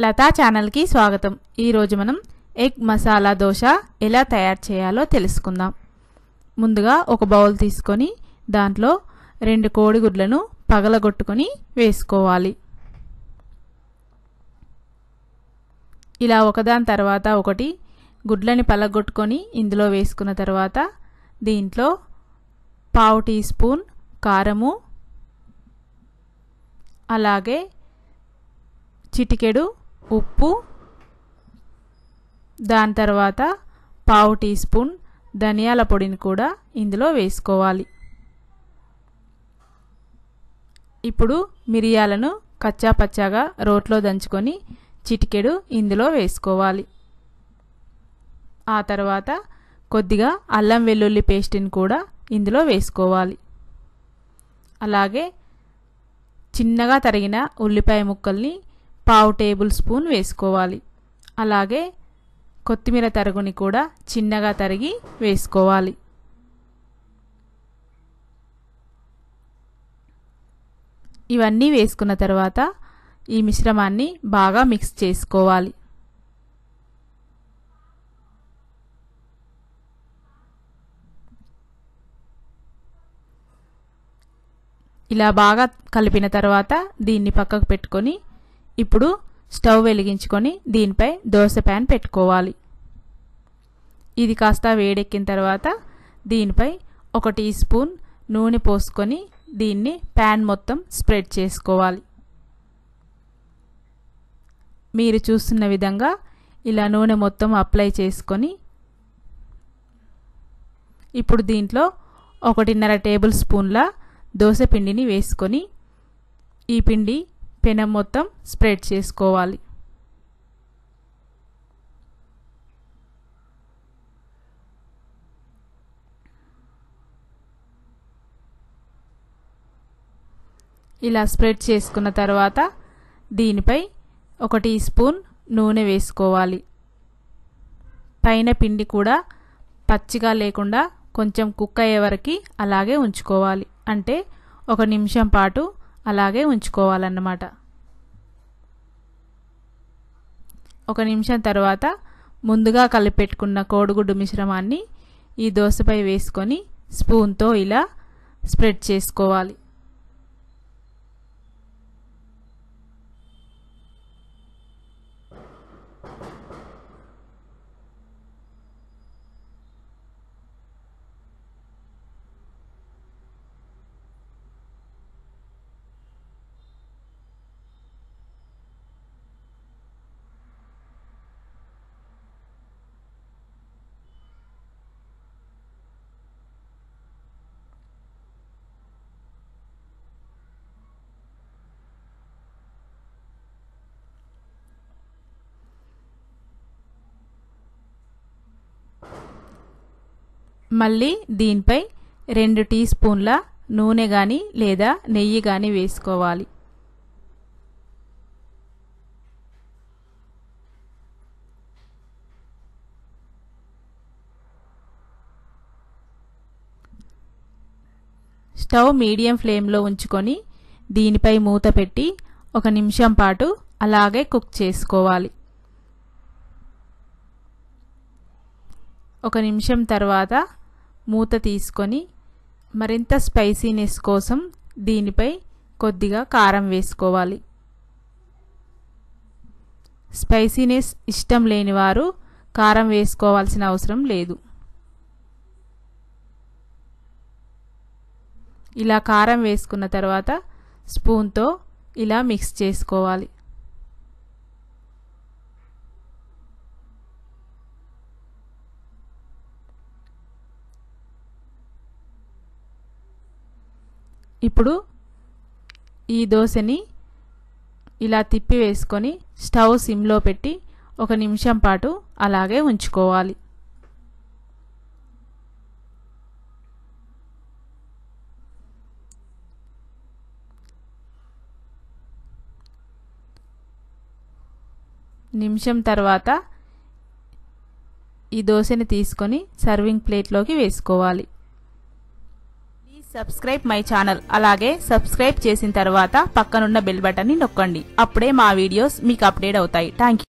లతా ఛానల్కి స్వాగతం ఈరోజు మనం ఎగ్ మసాలా దోశ ఎలా తయారు చేయాలో తెలుసుకుందాం ముందుగా ఒక బౌల్ తీసుకొని దాంట్లో రెండు కోడిగుడ్లను పగలగొట్టుకొని వేసుకోవాలి ఇలా ఒకదాని తర్వాత ఒకటి గుడ్లని పలగొట్టుకొని ఇందులో వేసుకున్న తర్వాత దీంట్లో పావు టీ స్పూన్ కారము అలాగే చిటికెడు ఉప్పు దాని తర్వాత పావు టీ స్పూన్ ధనియాల పొడిని కూడా ఇందులో వేసుకోవాలి ఇప్పుడు మిరియాలను కచ్చా పచ్చాగా రోట్లో దంచుకొని చిటికెడు ఇందులో వేసుకోవాలి ఆ తర్వాత కొద్దిగా అల్లం వెల్లుల్లి పేస్ట్ని కూడా ఇందులో వేసుకోవాలి అలాగే చిన్నగా తరిగిన ఉల్లిపాయ ముక్కల్ని పావు టేబుల్ స్పూన్ వేసుకోవాలి అలాగే కొత్తిమీర తరుగుని కూడా చిన్నగా తరిగి వేసుకోవాలి ఇవన్నీ వేసుకున్న తర్వాత ఈ మిశ్రమాన్ని బాగా మిక్స్ చేసుకోవాలి ఇలా బాగా కలిపిన తర్వాత దీన్ని పక్కకు పెట్టుకొని ఇప్పుడు స్టవ్ వెలిగించుకొని దీనిపై దోశ ప్యాన్ పెట్టుకోవాలి ఇది కాస్త వేడెక్కిన తర్వాత దీనిపై ఒక టీ స్పూన్ నూనె పోసుకొని దీన్ని ప్యాన్ మొత్తం స్ప్రెడ్ చేసుకోవాలి మీరు చూస్తున్న విధంగా ఇలా నూనె మొత్తం అప్లై చేసుకొని ఇప్పుడు దీంట్లో ఒకటిన్నర టేబుల్ స్పూన్ల దోశ పిండిని వేసుకొని ఈ పిండి పెనం మొత్తం స్ప్రెడ్ చేసుకోవాలి ఇలా స్ప్రెడ్ చేసుకున్న తర్వాత దీనిపై ఒక టీ స్పూన్ నూనె వేసుకోవాలి పైన పిండి కూడా పచ్చిగా లేకుండా కొంచెం కుక్ అయ్యే వరకు అలాగే ఉంచుకోవాలి అంటే ఒక నిమిషం పాటు అలాగే ఉంచుకోవాలన్నమాట ఒక నిమిషం తర్వాత ముందుగా కలిపెట్టుకున్న కోడిగుడ్డు మిశ్రమాన్ని ఈ దోశపై వేసుకొని స్పూన్తో ఇలా స్ప్రెడ్ చేసుకోవాలి మళ్ళీ దీనిపై రెండు టీ స్పూన్ల నూనె కానీ లేదా నెయ్యి కానీ వేసుకోవాలి స్టవ్ మీడియం ఫ్లేమ్లో ఉంచుకొని దీనిపై మూత పెట్టి ఒక నిమిషం పాటు అలాగే కుక్ చేసుకోవాలి ఒక నిమిషం తర్వాత మూత తీసుకొని మరింత స్పైసీనెస్ కోసం దీనిపై కొద్దిగా కారం వేసుకోవాలి స్పైసీనెస్ ఇష్టం లేని వారు కారం వేసుకోవాల్సిన అవసరం లేదు ఇలా కారం వేసుకున్న తర్వాత స్పూన్తో ఇలా మిక్స్ చేసుకోవాలి ఇప్పుడు ఈ దోశని ఇలా తిప్పి వేసుకొని స్టవ్ సిమ్లో పెట్టి ఒక నిమిషం పాటు అలాగే ఉంచుకోవాలి నిమిషం తర్వాత ఈ దోశని తీసుకొని సర్వింగ్ ప్లేట్లోకి వేసుకోవాలి Please సబ్స్క్రైబ్ మై ఛానల్ అలాగే సబ్స్క్రైబ్ చేసిన తర్వాత పక్కనున్న బెల్ బటన్ని నొక్కండి అప్పుడే మా వీడియోస్ మీకు అప్డేట్ అవుతాయి థ్యాంక్ యూ